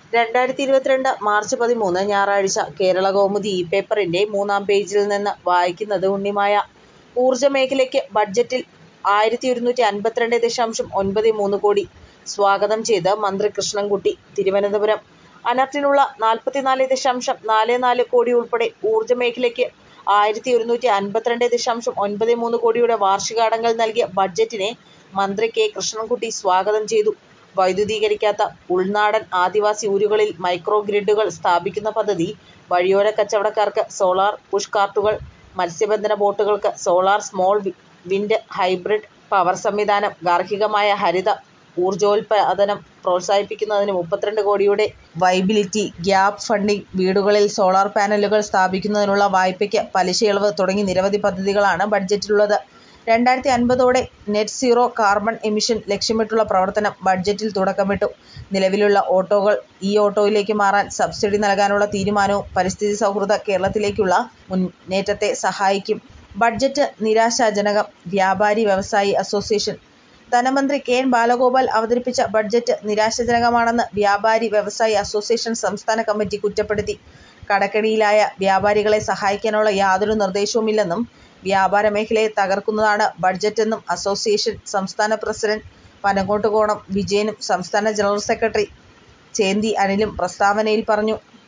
രണ്ടായിരത്തി ഇരുപത്തിരണ്ട് മാർച്ച് പതിമൂന്ന് ഞായറാഴ്ച കേരളകൗമുദി ഈ പേപ്പറിന്റെ മൂന്നാം പേജിൽ നിന്ന് വായിക്കുന്നത് ഉണ്ണിമായ. ഊർജ മേഖലയ്ക്ക് ബഡ്ജറ്റിൽ ആയിരത്തിയൊരുന്നൂറ്റി അൻപത്തിരണ്ട് ദശാംശം ഒൻപത് മൂന്ന് കോടി സ്വാഗതം ചെയ്ത് മന്ത്രി കൃഷ്ണൻകുട്ടി തിരുവനന്തപുരം അനർട്ടിനുള്ള നാൽപ്പത്തിനാല് ദശാംശം നാല് നാല് കോടി ഉൾപ്പെടെ ഊർജ മേഖലയ്ക്ക് ആയിരത്തിയൊരുന്നൂറ്റി അൻപത്തിരണ്ട് ദശാംശം ഒൻപത് മൂന്ന് കോടിയുടെ വാർഷികാടങ്കൽ നൽകിയ ബഡ്ജറ്റിനെ മന്ത്രി കെ. കൃഷ്ണൻകുട്ടി സ്വാഗതം ചെയ്തു. വൈദ്യുതീകരിക്കാത്ത ഉൾനാടൻ ആദിവാസി ഊരുകളിൽ മൈക്രോ ഗ്രിഡുകൾ സ്ഥാപിക്കുന്ന പദ്ധതി, വഴിയോര കച്ചവടക്കാർക്ക് സോളാർ പുഷ് കാർട്ടുകൾ, മത്സ്യബന്ധന ബോട്ടുകൾക്ക് solar small wind hybrid power സംവിധാനം, ഗാർഹികമായ ഹരിത ഊർജോൽപാദനം പ്രോത്സാഹിപ്പിക്കുന്നതിന് മുപ്പത്തിരണ്ട് കോടിയുടെ വൈബിലിറ്റി ഗ്യാപ് ഫണ്ടിങ്, വീടുകളിൽ സോളാർ പാനലുകൾ സ്ഥാപിക്കുന്നതിനുള്ള വായ്പയ്ക്ക് പലിശയിളവ് തുടങ്ങി നിരവധി പദ്ധതികളാണ് ബഡ്ജറ്റിലുള്ളത്. രണ്ടായിരത്തി അൻപതോടെ നെറ്റ് സീറോ കാർബൺ എമിഷൻ ലക്ഷ്യമിട്ടുള്ള പ്രവർത്തനം ബഡ്ജറ്റിൽ തുടക്കമിട്ടു. നിലവിലുള്ള ഓട്ടോകൾ ഇ ഓട്ടോയിലേക്ക് മാറാൻ സബ്സിഡി നൽകാനുള്ള തീരുമാനവും പരിസ്ഥിതി സൗഹൃദ കേരളത്തിലേക്കുള്ള മുന്നേറ്റത്തെ സഹായിക്കും. ബഡ്ജറ്റ് നിരാശാജനകം വ്യാപാരി വ്യവസായി അസോസിയേഷൻ ധനമന്ത്രി കെ. എൻ. ബാലഗോപാൽ അവതരിപ്പിച്ച ബഡ്ജറ്റ് നിരാശാജനകമാണെന്ന് വ്യാപാരി വ്യവസായി അസോസിയേഷൻ സംസ്ഥാന കമ്മിറ്റി കുറ്റപ്പെടുത്തി. കടക്കെണിയിലായ വ്യാപാരികളെ സഹായിക്കാനുള്ള യാതൊരു നിർദ്ദേശവുമില്ലെന്നും വ്യാപാര മേഖലയെ തകർക്കുന്നതാണ് ബഡ്ജറ്റെന്നും അസോസിയേഷൻ സംസ്ഥാന പ്രസിഡന്റ് പനങ്ങോട്ടുകോണം വിജയനും സംസ്ഥാന ജനറൽ സെക്രട്ടറി ചേന്തി അനിലും പ്രസ്താവനയിൽ പറഞ്ഞു.